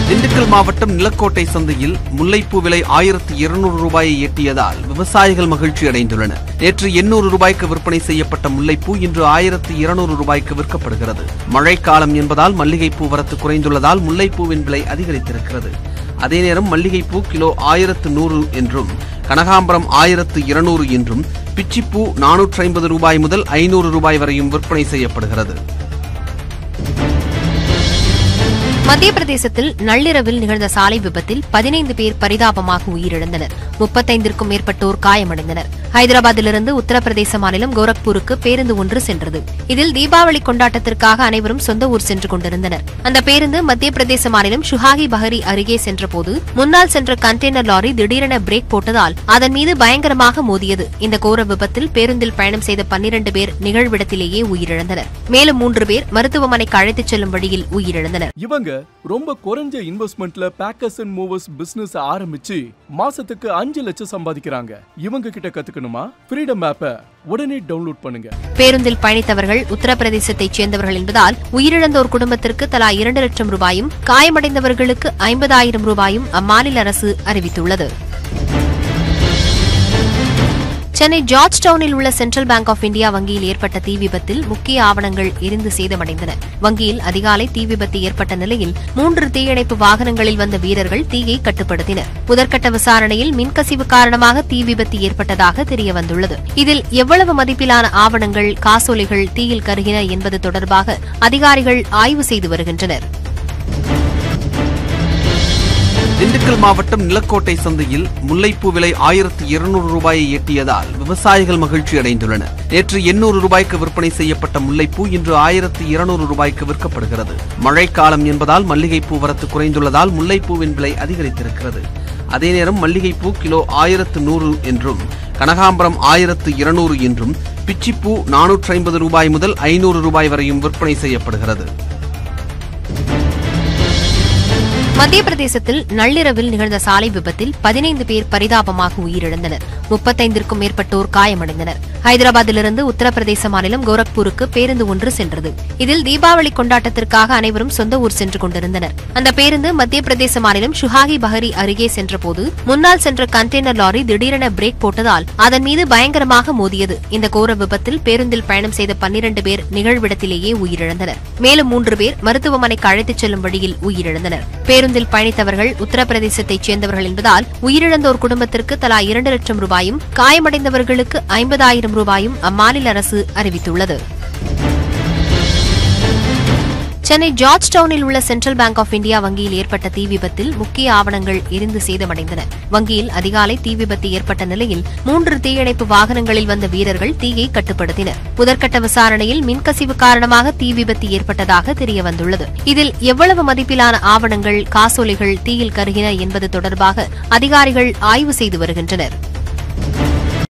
திண்டுக்கல் மாவட்டம் நிலக்கோட்டை சந்தையில் முல்லைப்பூ விலை ஆயிரத்தி இருநூறு ரூபாயை எட்டியதால் விவசாயிகள் மகிழ்ச்சி அடைந்துள்ளனர் நேற்று எண்ணூறு ரூபாய்க்கு விற்பனை செய்யப்பட்ட முல்லைப்பூ இன்று ஆயிரத்தி இருநூறு ரூபாய்க்கு விற்கப்படுகிறது மழைக்காலம் என்பதால் மல்லிகைப்பூ வரத்து குறைந்துள்ளதால் முல்லைப்பூவின் விலை அதிகரித்திருக்கிறது அதே நேரம் மல்லிகைப்பூ கிலோ ஆயிரத்து நூறு என்றும் கனகாம்பரம் ஆயிரத்து இருநூறு என்றும் பிச்சிப்பூ நானூற்றி ஐம்பது ரூபாய் முதல் ஐநூறு ரூபாய் வரையும் விற்பனை செய்யப்படுகிறது மத்திய பிரதேசத்தில் நள்ளிரவில் நிகழ்ந்த சாலை விபத்தில் பதினைந்து பேர் பரிதாபமாக உயிரிழந்தனர் முப்பத்தைந்திற்கும் மேற்பட்டோர் காயமடைந்தனர் ஹைதராபாத்திலிருந்து உத்தரப்பிரதேச மாநிலம் கோரக்பூருக்கு பேருந்து ஒன்று சென்றது இதில் தீபாவளி கொண்டாட்டத்திற்காக அனைவரும் சொந்த ஊர் சென்று கொண்டிருந்தனர் அந்த பேருந்து மத்திய பிரதேச மாநிலம் ஷுஹாகி பஹரி அருகே சென்றபோது முன்னால் சென்ற கண்டெய்னர் லாரி திடீரென பிரேக் போட்டதால் அதன் மீது பயங்கரமாக மோதியது இந்த கோர விபத்தில் பேருந்தில் பயணம் செய்த பன்னிரண்டு பேர் நிகழ்விடத்திலேயே உயிரிழந்தனர் மேலும் மூன்று பேர் மருத்துவமனைக்கு அழைத்துச் செல்லும் வழியில் உயிரிழந்தனர் இவங்க ரொம்ப குறைஞ்ச இன்வெஸ்ட்மெண்ட்ல பேக்கர்ஸ் அண்ட் மூவர்ஸ் பிசினஸ் ஆரம்பிச்சு மாசத்துக்கு அஞ்சு லட்சம் சம்பாதிக்கிறாங்க இவங்க கிட்ட கத்துக்கணுமா ஃப்ரீடம் ஆப்பை உடனே டவுன்லோட் பண்ணுங்க பேருந்தில் பயணித்தவர்கள் உத்தரப்பிரதேசத்தைச் சேர்ந்தவர்கள் என்பதால் உயிரிழந்தோர் குடும்பத்திற்கு தலா இரண்டு லட்சம் ரூபாயும் காயமடைந்தவர்களுக்கு ஐம்பதாயிரம் ரூபாயும் அம்மாநில அரசு அறிவித்துள்ளது சென்னை ஜார்ஜ் டவுனில் உள்ள சென்ட்ரல் பேங்க் ஆஃப் இந்தியா வங்கியில் ஏற்பட்ட தீ விபத்தில் முக்கிய ஆவணங்கள் எரிந்து சேதமடைந்தன வங்கியில் அதிகாலை தீ விபத்து ஏற்பட்ட நிலையில் மூன்று தீயணைப்பு வாகனங்களில் வந்த வீரர்கள் தீயை கட்டுப்படுத்தினர் முதற்கட்ட விசாரணையில் மின்கசிவு காரணமாக தீ விபத்து ஏற்பட்டதாக தெரியவந்துள்ளது இதில் எவ்வளவு மதிப்பிலான ஆவணங்கள் காசோலைகள் தீயில் கருகின என்பது தொடர்பாக அதிகாரிகள் ஆய்வு செய்து வருகின்றனர் திண்டுக்கல் மாவட்டம் நிலக்கோட்டை சந்தையில் முல்லைப்பூ விலை ஆயிரத்தி இருநூறு ரூபாயை எட்டியதால் விவசாயிகள் மகிழ்ச்சி அடைந்துள்ளனர் நேற்று எண்ணூறு ரூபாய்க்கு விற்பனை செய்யப்பட்ட முல்லைப்பூ இன்று ஆயிரத்தி இருநூறு ரூபாய்க்கு விற்கப்படுகிறது மழைக்காலம் என்பதால் மல்லிகைப்பூ வரத்து குறைந்துள்ளதால் முல்லைப்பூவின் விலை அதிகரித்திருக்கிறது அதே நேரம் மல்லிகைப்பூ கிலோ ஆயிரத்து நூறு என்றும் கனகாம்பரம் ஆயிரத்து இருநூறு என்றும் பிச்சிப்பூ நானூற்றி ஐம்பது ரூபாய் முதல் ஐநூறு ரூபாய் வரையும் விற்பனை செய்யப்படுகிறது மத்திய பிரதேசத்தில் நள்ளிரவில் நிகழ்ந்த சாலை விபத்தில் பதினைந்து பேர் பரிதாபமாக உயிரிழந்தனர் முப்பத்தைந்திற்கும் மேற்பட்டோர் காயமடைந்தனர் ஹைதராபாத்திலிருந்து உத்தரப்பிரதேச மாநிலம் கோரக்பூருக்கு பேருந்து ஒன்று சென்றது இதில் தீபாவளி கொண்டாட்டத்திற்காக அனைவரும் சொந்த ஊர் சென்று கொண்டிருந்தனர் அந்த பேருந்து மத்திய பிரதேச மாநிலம் ஷுஹாகி பஹரி அருகே சென்றபோது முன்னால் சென்ற கண்டெய்னர் லாரி திடீரென பிரேக் போட்டதால் அதன் மீது பயங்கரமாக மோதியது இந்த கோர விபத்தில் பேருந்தில் பயணம் செய்த பன்னிரண்டு பேர் நிகழ்விடத்திலேயே உயிரிழந்தனர் மேலும் மூன்று பேர் மருத்துவமனைக்கு அழைத்துச் செல்லும் வழியில் உயிரிழந்தனர் பேருந்தில் பயணித்தவர்கள் உத்தரப்பிரதேசத்தைச் சேர்ந்தவர்கள் என்பதால் உயிரிழந்தோர் குடும்பத்திற்கு தலா இரண்டு லட்சம் ரூபாயும் காயமடைந்தவர்களுக்கு ஐம்பதாயிரம் ரூபாயும் அம்மாநில அரசு அறிவித்துள்ளது சென்னை ஜார்ஜ் டவுனில் உள்ள சென்ட்ரல் பேங்க் ஆஃப் இந்தியா வங்கியில் ஏற்பட்ட தீ விபத்தில் முக்கிய ஆவணங்கள் எரிந்து சேதமடைந்தன வங்கியில் அதிகாலை தீ விபத்து ஏற்பட்ட நிலையில் மூன்று தீயணைப்பு வாகனங்களில் வந்த வீரர்கள் தீயை கட்டுப்படுத்தினர் முதற்கட்ட விசாரணையில் மின்கசிவு காரணமாக தீ விபத்து ஏற்பட்டதாக தெரியவந்துள்ளது இதில் எவ்வளவு மதிப்பிலான ஆவணங்கள் காசோலைகள் தீயில் கருகின என்பது தொடர்பாக அதிகாரிகள் ஆய்வு செய்து வருகின்றனர்